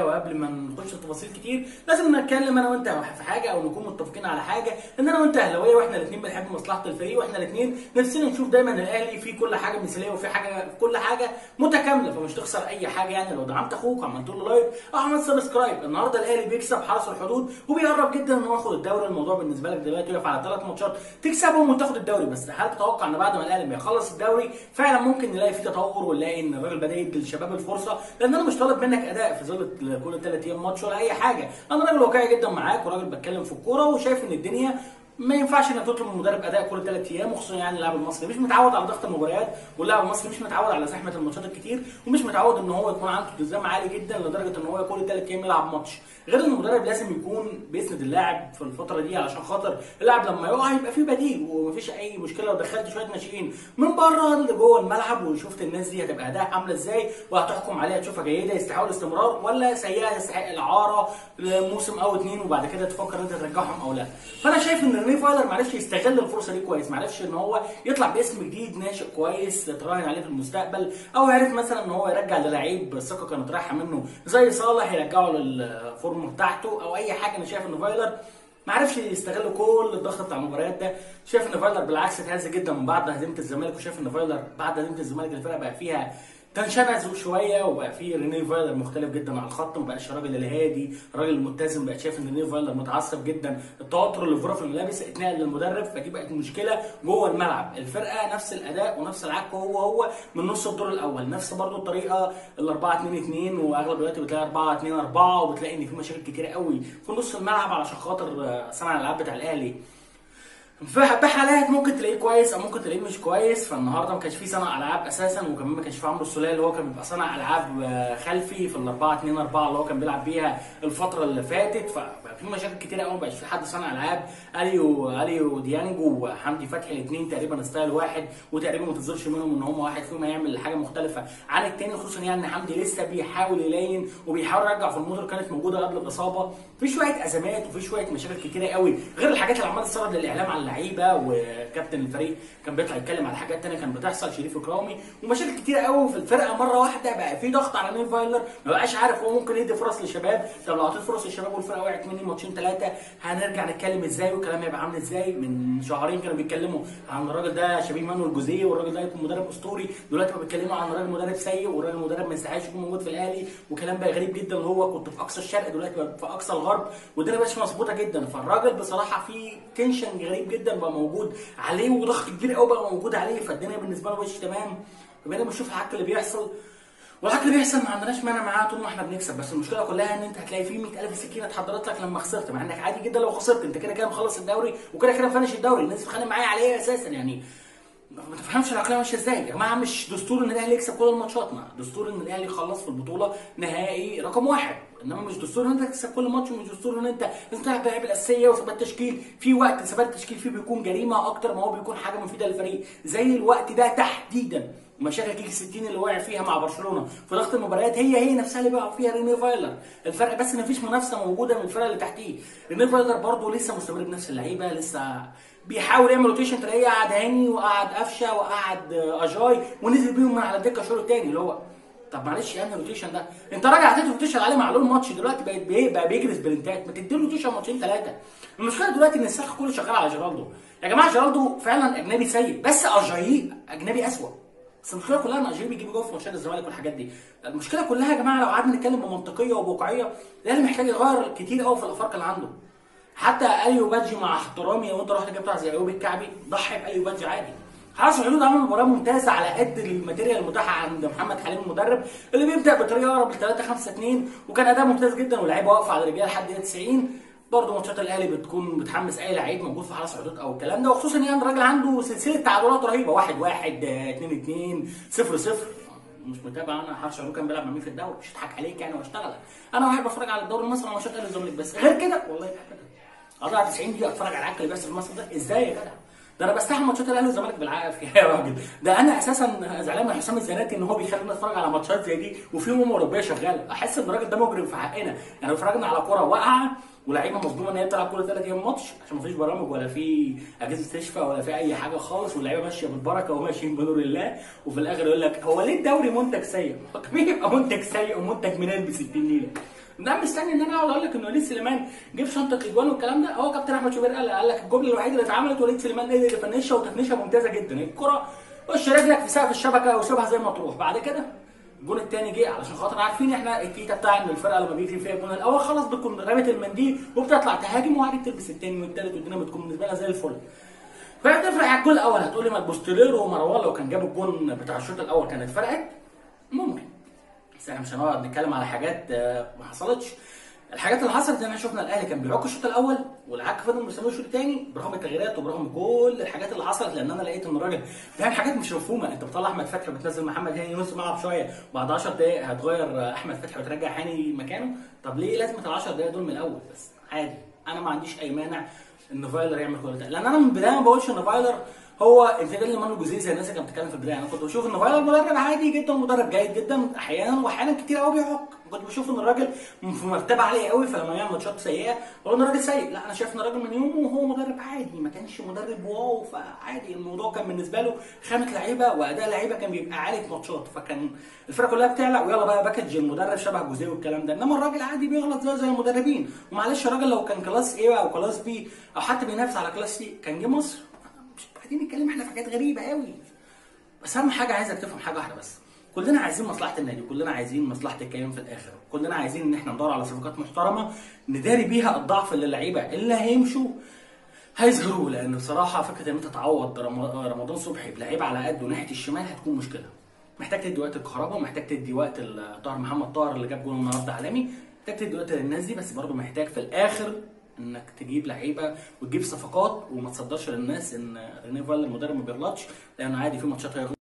وقبل ما نخش في تفاصيل كتير لازم نتكلم انا وانت في حاجه او نكون متفقين على حاجه ان انا وانت اهلاويه واحنا الاثنين بنحب مصلحه الفريق واحنا الاثنين نفسنا نشوف دايما الاهلي في كل حاجه مثاليه وفي حاجه في كل حاجه متكامله فمش تخسر اي حاجه يعني لو دعمت اخوك وعملت له لايك او عملت سبسكرايب النهارده الاهلي بيكسب حرس الحدود وبيقرب جدا ان هو ياخد الدوري الموضوع بالنسبه لك دلوقتي واقف على ثلاث ماتشات تكسبهم وتاخد الدوري بس هل تتوقع ان بعد ما الاهلي ما يخلص الدوري فعلا ممكن نلاقي في تطور ونلاقي ان الراجل بدا يدي للشباب الفرصه لان انا مش طالب منك اداء في ظل كل ثلاث ايام ماتش ولا اي حاجه انا راجل واقعي جدا معاك وراجل بتكلم في الكوره وشايف ان الدنيا ما ينفعش انك تطلب من المدرب اداء كل ثلاث ايام وخصوصا يعني اللاعب المصري مش متعود على ضغط المباريات واللاعب المصري مش متعود على زحمه الماتشات الكتير ومش متعود ان هو يكون عنده التزام عالي جدا لدرجه ان هو كل ثلاث ايام يلعب ماتش غير ان المدرب لازم يكون بيسند اللاعب في الفتره دي علشان خاطر اللاعب لما يقع يبقى فيه بديل ومفيش اي مشكله لو دخلت شويه ناشئين من بره لجوه الملعب وشفت الناس دي هتبقى اداء عامله ازاي وهتحكم عليها تشوفها جيده يستحقوا الاستمرار ولا سيئه يستحق الاعاره لموسم او اتنين وبعد كده تفكر انت ترجعهم او لا فانا شايف ان ريني فايلر معرفش يستغل الفرصه دي كويس معرفش ان هو يطلع باسم جديد ناشئ كويس تراهن عليه في المستقبل او عرف مثلا ان هو يرجع للعيب الثقه كانت رايحه منه زي صالح يرجعه للفورم بتاعته او اي حاجه انا شايف ان فايلر ما عرفش يستغل كل الضغط بتاع المباريات ده شايف ان فايلر بالعكس اتهز جدا من بعد هزيمه الزمالك وشايف ان فايلر بعد هزيمه الزمالك الفرقه بقى فيها تنشنز شويه وبقى في ريني فايلر مختلف جدا على الخط ما بقاش الراجل الهادي الراجل المتزن بقى شايف ان ريني فايلر متعصب جدا التوتر اللي في غرف الملابس اتنقل للمدرب فدي بقت مشكله جوه الملعب الفرقه نفس الاداء ونفس العك هو هو من نص الدور الاول نفس برضو الطريقه ال 4 2 2 واغلب الوقت بتلاقي 4 2 4 وبتلاقي ان في مشاكل كتيره قوي في نص الملعب علشان خاطر صانع الالعاب بتاع الاهلي بحالات ممكن تلاقيه كويس او ممكن تلاقيه مش كويس فالنهارده ما كانش فيه صانع العاب اساسا وكمان ما كانش فيه عمرو السوليه اللي هو كان بيبقى صانع العاب خلفي في ال 4 2 4 اللي هو كان بيلعب بيها الفتره اللي فاتت فبقى في مشاكل كتيره قوي ما بقاش في حد صانع العاب اليو اليو ديانجو وحمدي فتحي الاثنين تقريبا ستايل واحد وتقريبا ما تظهرش منهم ان هم واحد فيهم هيعمل حاجه مختلفه عن الثاني خصوصا يعني ان حمدي لسه بيحاول يلين وبيحاول يرجع في الموتور كانت موجوده قبل الاصابه في شويه ازمات وفي شويه مشاكل كتيره قوي غير الحاجات اللي عماله تسرب للاعلام على اللعيبه وكابتن الفريق كان بيطلع يتكلم على حاجات ثانيه كانت بتحصل شريف اكرامي ومشاكل كتيره قوي في الفرقه مره واحده بقى في ضغط على نيل فايلر ما بقاش عارف هو ممكن يدي فرص للشباب طب لو اعطيت فرص للشباب والفرقه وقعت مني ماتشين ثلاثه هنرجع نتكلم ازاي والكلام هيبقى عامل ازاي من شهرين كانوا بيتكلموا عن الراجل ده شبيه مانويل جوزيه والراجل ده يكون مدرب اسطوري دلوقتي بقوا بيتكلموا عن الراجل مدرب سيء والراجل مدرب ما يستحقش يكون موجود في الاهلي وكلام بقى غريب جدا اللي هو كنت في اقصى الشرق دلوقتي بقى في اقصى الغرب والدنيا مش مظبوطه جدا فالراجل بصراحه في تنشن غريب جدا بقى موجود عليه وضغط كبير قوي بقى موجود عليه فالدنيا بالنسبه له مش تمام فبقينا بنشوف العك اللي بيحصل والعك اللي بيحصل ما عندناش مانع معاه طول ما احنا بنكسب بس المشكله كلها ان انت هتلاقي فيه 100000 سكينه اتحضرت لك لما خسرت مع انك عادي جدا لو خسرت انت كده كده مخلص الدوري وكده كده مفنش الدوري الناس بتتخانق معايا عليه اساسا يعني ما تفهمش العقليه ماشيه ازاي يا جماعه مش دستور ان الاهلي يكسب كل الماتشات ما دستور ان الاهلي يخلص في البطوله نهائي رقم واحد انما مش دستور ان انت تكسب كل ماتش ومش دستور ان انت لازم تلعب اللعيبه الاساسيه وثبات تشكيل في وقت ثبات التشكيل فيه بيكون جريمه اكتر ما هو بيكون حاجه مفيده للفريق زي الوقت ده تحديدا مشاكل كيك 60 اللي وقع فيها مع برشلونه في ضغط المباريات هي هي نفسها اللي وقع فيها ريني فايلر الفرق بس ان مفيش منافسه موجوده من الفرق اللي تحتيه ريني فايلر برضه لسه مستمر بنفس اللعيبه لسه بيحاول يعمل روتيشن تلاقيه قعد هاني وقعد قفشه وقعد اجاي ونزل بيهم من على الدكه الشوط الثاني اللي هو طب معلش يعني الروتيشن ده انت راجع عطيت روتيشن عليه معلول ماتش دلوقتي بقت بي بقى بيجري سبرنتات ما تديله روتيشن ماتشين ثلاثه المشكله دلوقتي ان السخ كله شغال على جيرالدو يا جماعه جيرالدو فعلا اجنبي سيء بس اجاي اجنبي اسوء بس المشكله كلها ان اجاي بيجيب جول في ماتشات الزمالك والحاجات دي المشكله كلها يا جماعه لو قعدنا نتكلم بمنطقيه وبواقعيه الاهلي محتاج يغير كتير قوي في الافارقه اللي عنده حتى اليو بادجي مع احترامي لو انت رحت جبت زي ايوب الكعبي ضحي باليو بادجي عادي حرس الحدود عمل مباراه ممتازه على قد الماتيريال المتاحه عند محمد حليم المدرب اللي بيبدا بطريقه اقرب ل 3 5 2 وكان اداء ممتاز جدا واللعيبه واقفه على رجليها لحد دقيقه 90 برضه ماتشات الاهلي بتكون بتحمس اي لعيب موجود في حرس الحدود او الكلام ده وخصوصا يعني الراجل عنده سلسله تعادلات رهيبه 1 1 2 2 0 0 مش متابع انا حرس الحدود كان بيلعب مع مين في الدوري مش هضحك عليك يعني واشتغل انا واحد بتفرج على الدوري المصري وماتشات الاهلي والزمالك بس غير كده والله اضيع 90 دقيقه اتفرج على العك اللي بيحصل في مصر ده ازاي يا جدع ده انا بستحمل ماتشات الاهلي والزمالك بالعافيه يا راجل ده انا اساسا زعلان من حسام الزناتي ان هو بيخلينا نتفرج على ماتشات زي دي وفي امم اوروبيه شغاله احس ان الراجل ده مجرم في حقنا يعني اتفرجنا على كوره واقعه ولاعيبه مصدومه ان هي بتلعب كل ثلاث ايام ماتش عشان مفيش برامج ولا في اجهزه استشفاء ولا في اي حاجه خالص واللعيبه ماشيه بالبركه وماشيين بنور الله وفي الاخر يقول لك هو ليه الدوري منتج سيء؟ هو طبيعي يبقى منتج سيء ومنتج منال ب 60 نيله ده مستني ان انا اقعد اقول لك ان وليد سليمان جيب شنطه اجوان والكلام ده هو كابتن احمد شوبير قال قال لك الجمله الوحيده اللي اتعملت وليد سليمان قدر يفنشها وتفنيشها ممتازه جدا الكره وش رجلك في سقف الشبكه وسيبها زي ما تروح بعد كده الجون الثاني جه علشان خاطر عارفين احنا التيتا بتاع ان الفرقه لما بيجري فيها الجون الاول خلاص بتكون رمت المنديل وبتطلع تهاجم وعادي بتلبس الثاني والثالث والدنيا بتكون بالنسبه لها زي الفل فهي تفرق على الجول الاول هتقولي ما البوستيريرو ومروان لو كان جاب الجون بتاع الشوط الاول كانت فرقت ممكن بس احنا مش هنقعد نتكلم على حاجات آه، ما حصلتش الحاجات اللي حصلت ان احنا شفنا الاهلي كان بيعك الشوط الاول والعك فضل مستمر الشوط الثاني برغم التغييرات وبرغم كل الحاجات اللي حصلت لان انا لقيت ان الراجل بيعمل حاجات مش مفهومه انت بتطلع احمد فتحي وبتنزل محمد هاني نص ملعب شويه بعد 10 دقائق هتغير احمد فتحي وترجع هاني مكانه طب ليه لازم ال 10 دقائق دول من الاول بس عادي انا ما عنديش اي مانع ان فايلر يعمل كل ده لان انا من البدايه ما بقولش ان فايلر هو امتداد لمانو جوزيه زي الناس اللي كانت بتتكلم في البدايه انا كنت بشوف ان فايلر مدرب عادي جدا مدرب جيد جدا احيانا واحيانا كتير قوي بيعق كنت بشوف ان الراجل في مرتبه عاليه قوي فلما يعمل ماتشات سيئه بقول ان الراجل سيء لا انا شايف ان الراجل من يومه وهو مدرب عادي ما كانش مدرب واو فعادي الموضوع كان بالنسبه له خامه لعيبه واداء لعيبه كان بيبقى عالي في ماتشات فكان الفرقه كلها بتعلق ويلا بقى باكج المدرب شبه جوزيه والكلام ده انما الراجل عادي بيغلط زي زي المدربين ومعلش الراجل لو كان كلاس ايه او كلاس بي او حتى بينافس على كلاس سي كان جه مصر مش بعدين نتكلم احنا في حاجات غريبه قوي بس اهم حاجه عايزك تفهم حاجه واحده بس كلنا عايزين مصلحه النادي كلنا عايزين مصلحه الكيان في الاخر كلنا عايزين ان احنا ندور على صفقات محترمه نداري بيها الضعف اللي اللعيبه اللي هيمشوا هيظهروا لان بصراحه فكره ان انت تعوض رم- رمضان صبحي بلعيبه على قده ناحيه الشمال هتكون مشكله محتاج تدي وقت الكهرباء ومحتاج تدي وقت ال- طاهر محمد طاهر اللي جاب جول النهارده عالمي محتاج تدي وقت للناس دي بس برضه محتاج في الاخر انك تجيب لعيبه وتجيب صفقات وما تصدرش للناس ان ريني فال المدرب ما بيغلطش لانه عادي في ماتشات هيغلط